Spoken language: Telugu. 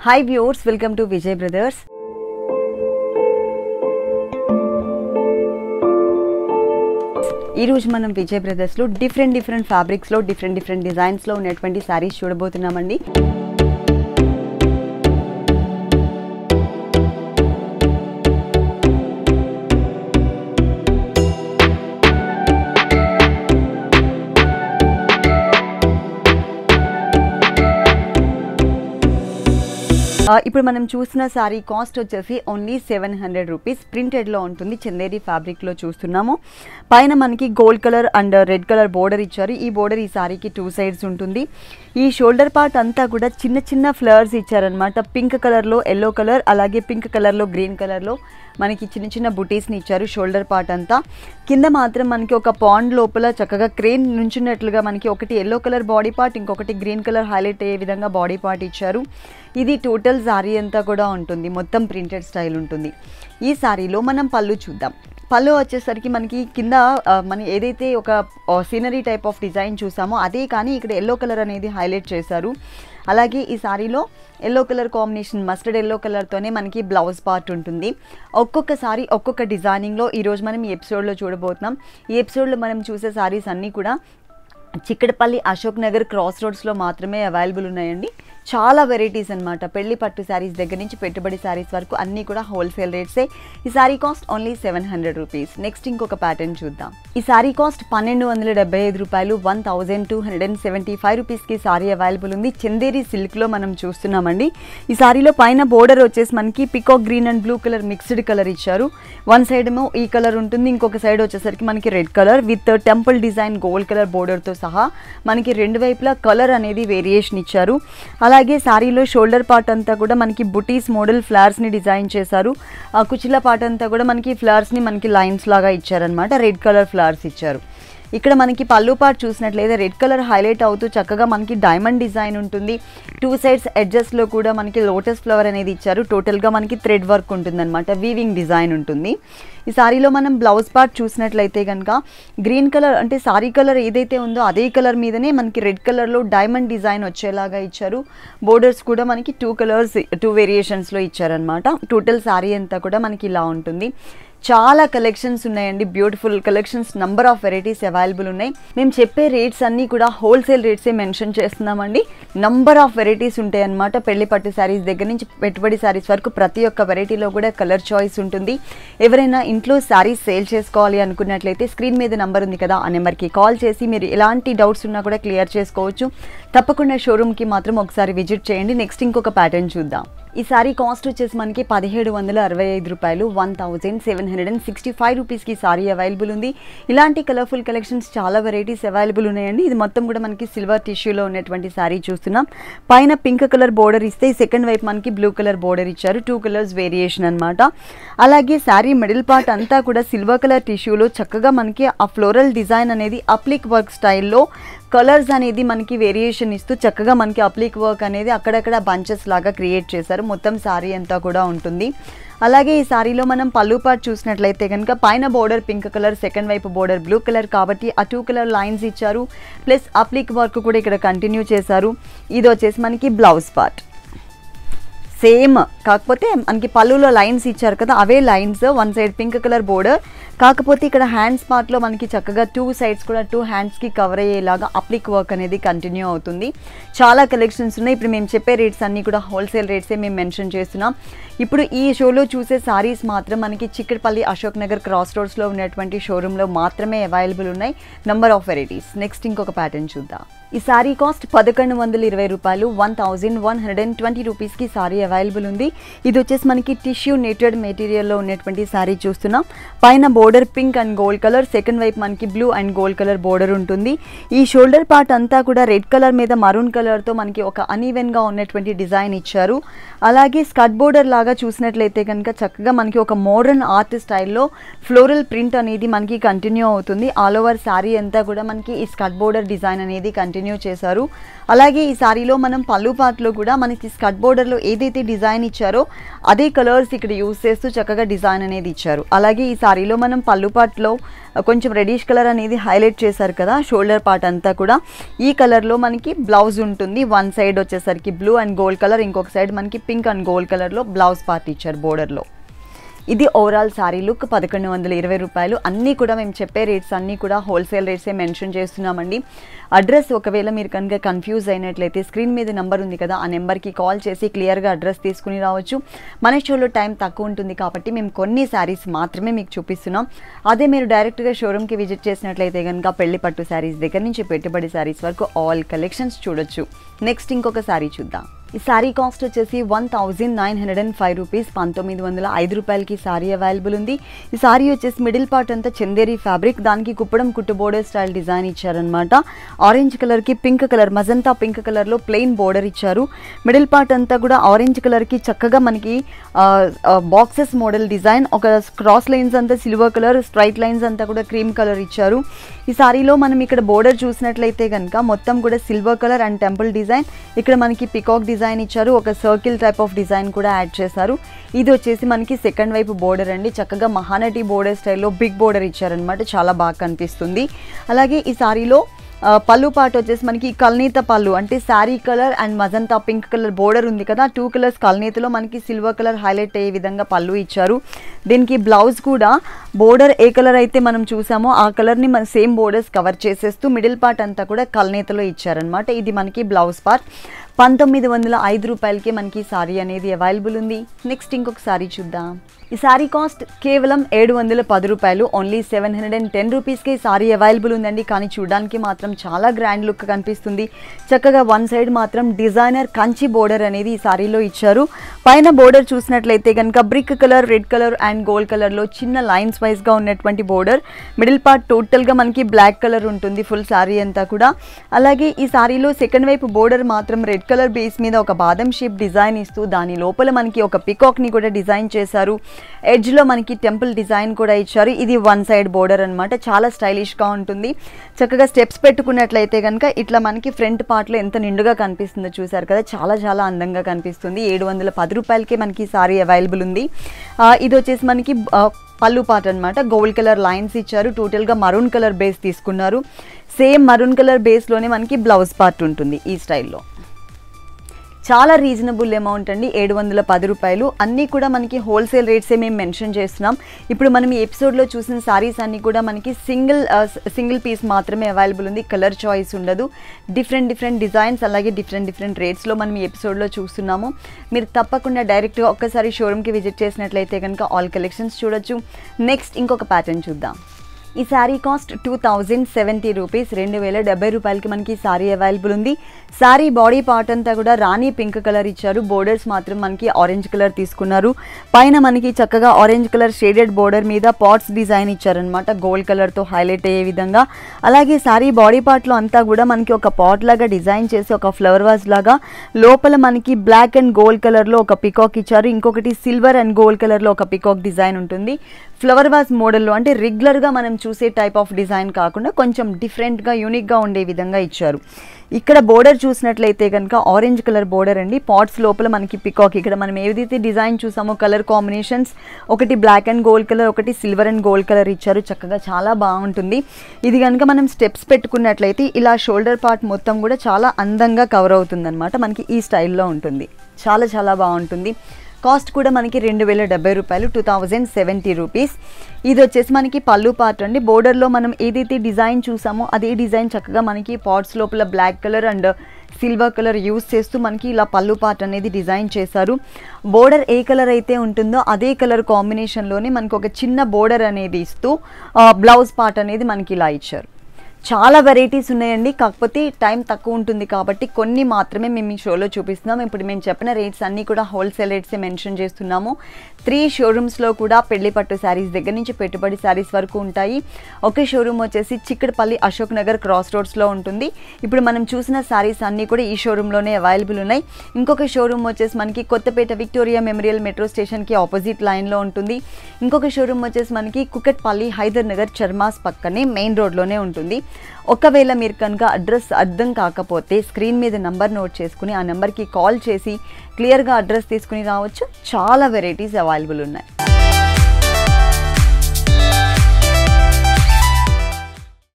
hi viewers welcome to Vijay brothers ఈ రోజు మనం విజయ్ బ్రదర్స్లో డిఫరెంట్ డిఫరెంట్ ఫ్యాబ్రిక్స్లో డిఫరెంట్ డిఫరెంట్ డిజైన్స్లో ఉన్నటువంటి శారీస్ చూడబోతున్నామండి ఆ, ఇప్పుడు మనం చూసిన సారీ కాస్ట్ వచ్చేసి ఓన్లీ సెవెన్ హండ్రెడ్ రూపీస్ ప్రింటెడ్లో ఉంటుంది చందేరి ఫ్యాబ్రిక్లో చూస్తున్నాము పైన మనకి gold colour and red colour border ఇచ్చారు ఈ బోర్డర్ ఈ సారీకి టూ సైడ్స్ ఉంటుంది ఈ షోల్డర్ పార్ట్ అంతా కూడా చిన్న చిన్న ఫ్లవర్స్ ఇచ్చారనమాట పింక్ కలర్లో ఎల్లో కలర్ అలాగే పింక్ కలర్లో గ్రీన్ కలర్లో మనకి చిన్న చిన్న బుటీస్ని ఇచ్చారు షోల్డర్ పార్ట్ అంతా కింద మాత్రం మనకి ఒక పాండ్ లోపల చక్కగా క్రేన్ నుంచున్నట్లుగా మనకి ఒకటి ఎల్లో కలర్ బాడీ పార్ట్ ఇంకొకటి గ్రీన్ కలర్ హైలైట్ అయ్యే విధంగా బాడీ పార్ట్ ఇచ్చారు ఇది టోటల్ సారీ అంతా కూడా ఉంటుంది మొత్తం ప్రింటెడ్ స్టైల్ ఉంటుంది ఈ సారీలో మనం పళ్ళు చూద్దాం పళ్ళు వచ్చేసరికి మనకి కింద ఆ, మనం ఏదైతే ఒక సీనరీ టైప్ ఆఫ్ డిజైన్ చూసామో అదే కానీ ఇక్కడ ఎల్లో కలర్ అనేది హైలైట్ చేశారు అలాగే ఈ సారీలో yellow colour combination mustard yellow కలర్తోనే మనకి బ్లౌజ్ పార్ట్ ఉంటుంది ఒక్కొక్క సారీ ఒక్కొక్క డిజైనింగ్లో ఈరోజు మనం ఈ ఎపిసోడ్లో చూడబోతున్నాం ఈ ఎపిసోడ్లో మనం చూసే సారీస్ అన్నీ కూడా చిక్కడపల్లి అశోక్ నగర్ క్రాస్ రోడ్స్లో మాత్రమే అవైలబుల్ ఉన్నాయండి చాలా వెరైటీస్ అన్నమాట పెళ్లి పట్టు శారీస్ దగ్గర నుంచి పెట్టుబడి శారీస్ వరకు అన్నీ కూడా హోల్సేల్ రేట్సే ఈ sari cost only seven hundred rupees next ఇంకొక ప్యాటర్న్ చూద్దాం ఈ శారీ కాస్ట్ పన్నెండు వందల డెబ్బై ఐదు రూపాయలు one thousand two hundred and seventy five రూపీస్కి సారీ అవైలబుల్ ఉంది చందేరి సిల్క్లో మనం చూస్తున్నామండి ఈ సారీలో పైన బోర్డర్ వచ్చేసి మనకి peacock green and blue colour mixed colour ఇచ్చారు వన్ సైడ్ ఏమో ఈ కలర్ ఉంటుంది ఇంకొక సైడ్ వచ్చేసరికి మనకి red colour with temple design gold colour బోర్డర్తో సహా మనకి రెండు వైపులా కలర్ అనేది వేరియేషన్ ఇచ్చారు అలాగే శారీలో షోల్డర్ పార్ట్ అంతా కూడా మనకి బుటీస్ మోడల్ ఫ్లవర్స్ని డిజైన్ చేశారు ఆ కుచిల పార్ట్ అంతా కూడా మనకి ఫ్లవర్స్ని మనకి లైన్స్ లాగా ఇచ్చారనమాట రెడ్ కలర్ ఫ్లవర్స్ ఇచ్చారు ఇక్కడ మనకి పళ్ళు పార్ట్ చూసినట్లయితే రెడ్ కలర్ హైలైట్ అవుతూ చక్కగా మనకి డైమండ్ డిజైన్ ఉంటుంది టూ సైడ్స్ ఎడ్జస్ట్లో కూడా మనకి లోటస్ ఫ్లవర్ అనేది ఇచ్చారు టోటల్గా మనకి థ్రెడ్ వర్క్ ఉంటుందన్నమాట వీవింగ్ డిజైన్ ఉంటుంది ఈ సారీలో మనం బ్లౌజ్ పార్ట్ చూసినట్లయితే కనుక గ్రీన్ కలర్ అంటే సారీ కలర్ ఏదైతే ఉందో అదే కలర్ మీదనే మనకి రెడ్ కలర్లో డైమండ్ డిజైన్ వచ్చేలాగా ఇచ్చారు బోర్డర్స్ కూడా మనకి టూ కలర్స్ టూ వేరియేషన్స్లో ఇచ్చారనమాట టోటల్ సారీ అంతా కూడా మనకి ఇలా ఉంటుంది చాలా కలెక్షన్స్ ఉన్నాయండి beautiful collections number of varieties available ఉన్నాయి మేము చెప్పే రేట్స్ అన్నీ కూడా హోల్సేల్ రేట్సే మెన్షన్ చేస్తున్నామండి నంబర్ ఆఫ్ వెరైటీస్ ఉంటాయి అన్నమాట పెళ్లి పట్టు శారీస్ దగ్గర నుంచి పెట్టుబడి శారీస్ వరకు ప్రతి ఒక్క వెరైటీలో కూడా కలర్ చాయిస్ ఉంటుంది ఎవరైనా ఇంట్లో శారీస్ సేల్ చేసుకోవాలి అనుకున్నట్లయితే స్క్రీన్ మీద నంబర్ ఉంది కదా ఆ నెంబర్కి కాల్ చేసి మీరు ఎలాంటి డౌట్స్ ఉన్నా కూడా క్లియర్ చేసుకోవచ్చు తప్పకుండా షోరూమ్కి మాత్రం ఒకసారి విజిట్ చేయండి నెక్స్ట్ ఇంకొక ప్యాటర్న్ చూద్దాం ఈ సారీ కాస్ట్ వచ్చేసి మనకి పదిహేడు వందల అరవై ఐదు రూపాయలు one thousand seven hundred and sixty five రూపీస్కి సారీ అవైలబుల్ ఉంది ఇలాంటి కలర్ఫుల్ కలెక్షన్స్ చాలా వెరైటీస్ అవైలబుల్ ఉన్నాయండి ఇది మొత్తం కూడా మనకి సిల్వర్ టిష్యూలో ఉన్నటువంటి సారీ చూస్తున్నాం పైన పింక్ కలర్ బోర్డర్ ఇస్తే సెకండ్ వైపు మనకి బ్లూ కలర్ బోర్డర్ ఇచ్చారు టూ కలర్స్ వేరియేషన్ అనమాట అలాగే శారీ మిడిల్ పార్ట్ అంతా కూడా సిల్వర్ కలర్ టిష్యూలో చక్కగా మనకి ఆ ఫ్లోరల్ డిజైన్ అనేది అప్లిక్ వర్క్ స్టైల్లో కలర్స్ అనేది మనకి వేరియేషన్ ఇస్తూ చక్కగా మనకి అప్లిక్ వర్క్ అనేది అక్కడక్కడ బంచెస్ లాగా క్రియేట్ చేశారు మొత్తం శారీ అంతా కూడా ఉంటుంది అలాగే ఈ సారీలో మనం పళ్ళు పార్ట్ చూసినట్లయితే కనుక పైన బోర్డర్ పింక్ కలర్ సెకండ్ వైపు బోర్డర్ బ్లూ కలర్ కాబట్టి ఆ టూ కలర్ లైన్స్ ఇచ్చారు ప్లస్ అప్లిక్ వర్క్ కూడా ఇక్కడ కంటిన్యూ చేశారు ఇది వచ్చేసి మనకి బ్లౌజ్ పార్ట్ సేమ్ కాకపోతే మనకి పళ్ళులో లైన్స్ ఇచ్చారు కదా అవే lines one side pink colour border కాకపోతే ఇక్కడ హ్యాండ్స్ పార్ట్లో మనకి చక్కగా టూ సైడ్స్ కూడా టూ హ్యాండ్స్కి కవర్ అయ్యేలాగా అప్లిక్ వర్క్ అనేది కంటిన్యూ అవుతుంది చాలా కలెక్షన్స్ ఉన్నాయి ఇప్పుడు మేము చెప్పే రేట్స్ అన్నీ కూడా హోల్సేల్ రేట్సే మేము మెన్షన్ చేస్తున్నాం ఇప్పుడు ఈ షోలో చూసే సారీస్ మాత్రం మనకి చిక్కడపల్లి అశోక్ నగర్ క్రాస్ రోడ్స్లో ఉన్నటువంటి షోరూంలో మాత్రమే అవైలబుల్ ఉన్నాయి నంబర్ ఆఫ్ వెరైటీస్ నెక్స్ట్ ఇంకొక ప్యాటర్న్ చూద్దాం ఈ సారీ కాస్ట్ పదకొండు వందల ఇరవై రూపాయలు one thousand one hundred and twenty రూపీస్కి సారీ అవైలబుల్ ఉంది ఇది వచ్చేసి మనకి టిష్యూ నెటెడ్ మెటీరియల్లో ఉన్నటువంటి సారీ చూస్తున్నాం పైన border pink and gold colour second వైపు మనకి blue and gold colour border ఉంటుంది ఈ షోల్డర్ పార్ట్ అంతా కూడా రెడ్ కలర్ మీద మరూన్ కలర్తో మనకి ఒక అన్ఈవెన్గా ఉన్నటువంటి డిజైన్ ఇచ్చారు అలాగే స్కట్ బోర్డర్ లాగా చూసినట్లయితే కనుక చక్కగా మనకి ఒక మోడర్న్ ఆర్ట్ స్టైల్లో ఫ్లోరల్ ప్రింట్ అనేది మనకి కంటిన్యూ అవుతుంది ఆల్ ఓవర్ శారీ అంతా కూడా మనకి ఈ స్కట్ బోర్డర్ డిజైన్ అనేది కంటిన్యూ చేశారు అలాగే ఈ సారీలో మనం పళ్ళు పార్ట్లో కూడా మనకి స్కట్ బోర్డర్లో ఏదైతే డిజైన్ ఇచ్చారో అదే కలర్స్ ఇక్కడ యూస్ చేస్తూ చక్కగా డిజైన్ అనేది ఇచ్చారు అలాగే ఈ సారీలో మనం పళ్ళు పాటలో కొంచెం రెడిష్ కలర్ అనేది హైలైట్ చేశారు కదా షోల్డర్ పార్ట్ అంతా కూడా ఈ కలర్లో మనకి బ్లౌజ్ ఉంటుంది వన్ సైడ్ వచ్చేసరికి బ్లూ అండ్ గోల్డ్ కలర్ ఇంకొక సైడ్ మనకి పింక్ అండ్ గోల్డ్ కలర్లో బ్లౌజ్ పార్ట్ ఇచ్చారు బోర్డర్లో ఇది ఓవరాల్ సారీ లుక్ పదకొండు వందల ఇరవై రూపాయలు అన్నీ కూడా మేము చెప్పే రేట్స్ అన్నీ కూడా హోల్సేల్ రేట్సే మెన్షన్ చేస్తున్నామండి అడ్రస్ ఒకవేళ మీరు కనుక కన్ఫ్యూజ్ అయినట్లయితే స్క్రీన్ మీద నెంబర్ ఉంది కదా ఆ నెంబర్కి కాల్ చేసి క్లియర్గా అడ్రస్ తీసుకుని రావచ్చు మన షోలో టైం తక్కువ ఉంటుంది కాబట్టి మేము కొన్ని శారీస్ మాత్రమే మీకు చూపిస్తున్నాం అదే మీరు డైరెక్ట్గా షోరూమ్కి విజిట్ చేసినట్లయితే కనుక పెళ్లి పట్టు శారీస్ దగ్గర నుంచి పెట్టుబడి శారీస్ వరకు ఆల్ కలెక్షన్స్ చూడొచ్చు నెక్స్ట్ ఇంకొక శారీ చూద్దాం ఈ శారీ కాస్ట్ వచ్చేసి one thousand nine hundred and five rupees పంతొమ్మిది వందల ఐదు రూపాయలకి శారీ అవైలబుల్ ఉంది ఈ శారీ వచ్చేసి మిడిల్ పార్ట్ అంతా చందేరి ఫ్యాబ్రిక్ దానికి కుప్పడం కుట్టు బోర్డర్ స్టైల్ డిజైన్ ఇచ్చారనమాట ఆరెంజ్ కలర్కి పింక్ కలర్ మజంతా పింక్ కలర్లో ప్లెయిన్ బోర్డర్ ఇచ్చారు మిడిల్ పార్ట్ అంతా కూడా ఆరెంజ్ కలర్కి చక్కగా మనకి బాక్సెస్ మోడల్ డిజైన్ ఒక క్రాస్ లైన్స్ అంతా సిల్వర్ కలర్ స్ట్రైట్ లైన్స్ అంతా కూడా క్రీమ్ కలర్ ఇచ్చారు ఈ సారీలో మనం ఇక్కడ బోర్డర్ చూసినట్లయితే కనుక మొత్తం కూడా silver colour and temple design ఇక్కడ మనకి పికాక్ డిజైన్ ఇచ్చారు ఒక సర్కిల్ టైప్ ఆఫ్ డిజైన్ కూడా యాడ్ చేశారు ఇది వచ్చేసి మనకి సెకండ్ వైపు బోర్డర్ అండి చక్కగా మహానటి బోర్డర్ స్టైల్లో బిగ్ బోర్డర్ ఇచ్చారనమాట చాలా బాగా కనిపిస్తుంది అలాగే ఈ సారీలో ఆ, పళ్ళు పాట వచ్చేసి మనకి కల్నీత పళ్ళు అంటే sari colour and magenta pink colour border ఉంది కదా టూ కలర్స్ కల్నీతలో మనకి సిల్వర్ కలర్ హైలైట్ అయ్యే విధంగా పళ్ళు ఇచ్చారు దీనికి బ్లౌజ్ కూడా బోర్డర్ ఏ కలర్ అయితే మనం చూసామో ఆ కలర్ని మన సేమ్ బోర్డర్స్ కవర్ చేసేస్తూ మిడిల్ పార్ట్ అంతా కూడా కల్నేతలో ఇచ్చారనమాట ఇది మనకి బ్లౌజ్ పార్ట్ పంతొమ్మిది వందల ఐదు రూపాయలకి మనకి సారీ అనేది అవైలబుల్ ఉంది నెక్స్ట్ ఇంకొక సారీ చూద్దాం ఈ సారీ కాస్ట్ కేవలం ఏడు వందల పది రూపాయలు only seven hundred and ten రూపీస్కి సారీ అవైలబుల్ ఉందండి కానీ చూడడానికి మాత్రం చాలా గ్రాండ్ లుక్ కనిపిస్తుంది చక్కగా వన్ సైడ్ మాత్రం డిజైనర్ కంచి బోర్డర్ అనేది ఈ సారీలో ఇచ్చారు పైన బోర్డర్ చూసినట్లయితే కనుక brick colour red colour and gold కలర్లో చిన్న లైన్స్ వైజ్గా ఉన్నటువంటి బోర్డర్ మిడిల్ పార్ట్ టోటల్గా మనకి బ్లాక్ కలర్ ఉంటుంది ఫుల్ సారీ అంతా కూడా అలాగే ఈ సారీలో సెకండ్ వైపు బోర్డర్ మాత్రం రెడ్ కలర్ బేస్ మీద ఒక బాదం షేప్ డిజైన్ ఇస్తూ దాని లోపల మనకి ఒక పికాక్ని కూడా డిజైన్ చేశారు ఎడ్జ్లో మనకి టెంపుల్ డిజైన్ కూడా ఇచ్చారు ఇది వన్ సైడ్ బోర్డర్ అనమాట చాలా స్టైలిష్గా ఉంటుంది చక్కగా స్టెప్స్ పెట్టుకున్నట్లయితే కనుక ఇట్లా మనకి ఫ్రంట్ పార్ట్లో ఎంత నిండుగా కనిపిస్తుందో చూసారు కదా చాలా చాలా అందంగా కనిపిస్తుంది ఏడు వందల పది రూపాయలకే మనకి సారీ అవైలబుల్ ఉంది ఆ, ఇది వచ్చేసి మనకి ఆ, పళ్ళు పాట అనమాట గోల్డ్ కలర్ లైన్స్ ఇచ్చారు టోటల్గా మరూన్ కలర్ బేస్ తీసుకున్నారు సేమ్ మరూన్ కలర్ బేస్లోనే మనకి బ్లౌజ్ పార్ట్ ఉంటుంది ఈ స్టైల్లో చాలా రీజనబుల్ అమౌంట్ అండి ఏడు వందల పది రూపాయలు అన్నీ కూడా మనకి హోల్సేల్ రేట్సే మేము మెన్షన్ చేస్తున్నాం ఇప్పుడు మనం ఈ ఎపిసోడ్లో చూసిన సారీస్ అన్నీ కూడా మనకి సింగిల్ సింగిల్ పీస్ మాత్రమే అవైలబుల్ ఉంది కలర్ చాయిస్ ఉండదు డిఫరెంట్ డిఫరెంట్ డిజైన్స్ అలాగే డిఫరెంట్ డిఫరెంట్ రేట్స్లో మనం ఈ ఎపిసోడ్లో చూస్తున్నాము మీరు తప్పకుండా డైరెక్ట్గా ఒక్కసారి షోరూమ్కి విజిట్ చేసినట్లయితే కనుక ఆల్ కలెక్షన్స్ చూడొచ్చు నెక్స్ట్ ఇంకొక ప్యాటర్న్ చూద్దాం ఈ sari cost two thousand seventy rupees రెండు వేల డెబ్బై రూపాయలకి మనకి శారీ అవైలబుల్ ఉంది శారీ బాడీ పార్ట్ అంతా కూడా రాణి పింక్ కలర్ ఇచ్చారు బోర్డర్స్ మాత్రం మనకి ఆరెంజ్ కలర్ తీసుకున్నారు పైన మనకి చక్కగా ఆరెంజ్ కలర్ షేడెడ్ బోర్డర్ మీద పాట్స్ డిజైన్ ఇచ్చారనమాట గోల్డ్ కలర్తో హైలైట్ అయ్యే విధంగా అలాగే శారీ బాడీ పార్ట్లో అంతా కూడా మనకి ఒక పాట్ లాగా డిజైన్ చేసి ఒక ఫ్లవర్ వాజ్ లాగా లోపల మనకి బ్లాక్ అండ్ గోల్డ్ కలర్లో ఒక పికాక్ ఇచ్చారు ఇంకొకటి సిల్వర్ అండ్ గోల్డ్ కలర్లో ఒక పికాక్ డిజైన్ ఉంటుంది ఫ్లవర్ వాజ్ మోడల్లో అంటే రెగ్యులర్గా మనం చూసే టైప్ ఆఫ్ డిజైన్ కాకుండా కొంచెం డిఫరెంట్గా యూనిక్గా ఉండే విధంగా ఇచ్చారు ఇక్కడ బోర్డర్ చూసినట్లయితే కనుక ఆరెంజ్ కలర్ బోర్డర్ అండి పాట్స్ లోపల మనకి పికాక్ ఇక్కడ మనం ఏదైతే డిజైన్ చూసామో కలర్ కాంబినేషన్స్ ఒకటి బ్లాక్ అండ్ గోల్డ్ కలర్ ఒకటి సిల్వర్ అండ్ గోల్డ్ కలర్ ఇచ్చారు చక్కగా చాలా బాగుంటుంది ఇది కనుక మనం స్టెప్స్ పెట్టుకున్నట్లయితే ఇలా షోల్డర్ పార్ట్ మొత్తం కూడా చాలా అందంగా కవర్ అవుతుంది మనకి ఈ స్టైల్లో ఉంటుంది చాలా చాలా బాగుంటుంది కాస్ట్ కూడా మనకి రెండు వేల డెబ్బై రూపాయలు టూ థౌజండ్ సెవెంటీ రూపీస్ ఇది వచ్చేసి మనకి పళ్ళు పార్ట్ అండి బోర్డర్లో మనం ఏదైతే డిజైన్ చూసామో అదే డిజైన్ చక్కగా మనకి పాట్స్ లోపల black colour and silver colour use చేస్తూ మనకి ఇలా పళ్ళు పార్ట్ అనేది డిజైన్ చేశారు బోర్డర్ ఏ కలర్ అయితే ఉంటుందో అదే కలర్ కాంబినేషన్లోనే మనకు ఒక చిన్న బోర్డర్ అనేది ఇస్తూ బ్లౌజ్ పార్ట్ అనేది మనకి ఇలా ఇచ్చారు చాలా వెరైటీస్ ఉన్నాయండి కాకపోతే టైం తక్కువ ఉంటుంది కాబట్టి కొన్ని మాత్రమే మేము ఈ షోలో చూపిస్తున్నాం ఇప్పుడు మేము చెప్పిన రేట్స్ అన్నీ కూడా హోల్సేల్ రేట్సే మెన్షన్ చేస్తున్నాము త్రీ షోరూమ్స్లో కూడా పెళ్లి పట్టు శారీస్ దగ్గర నుంచి పెట్టుబడి శారీస్ వరకు ఉంటాయి ఒకే షోరూమ్ వచ్చేసి చిక్కడపల్లి అశోక్ నగర్ క్రాస్ రోడ్స్లో ఉంటుంది ఇప్పుడు మనం చూసిన శారీస్ అన్నీ కూడా ఈ షోరూంలోనే అవైలబుల్ ఉన్నాయి ఇంకొక షోరూమ్ వచ్చేసి మనకి కొత్తపేట విక్టోరియా మెమోరియల్ మెట్రో స్టేషన్కి ఆపోజిట్ లైన్లో ఉంటుంది ఇంకొక షోరూమ్ వచ్చేసి మనకి కుకట్పల్లి హైదర్ నగర్ చర్మాస్ పక్కనే మెయిన్ రోడ్లోనే ఉంటుంది ఒకవేళ మీరు కనుక అడ్రస్ అర్థం కాకపోతే స్క్రీన్ మీద నంబర్ నోట్ చేసుకుని ఆ నెంబర్కి కాల్ చేసి క్లియర్గా అడ్రస్ తీసుకుని రావచ్చు చాలా వెరైటీస్ అవైలబుల్ ఉన్నాయి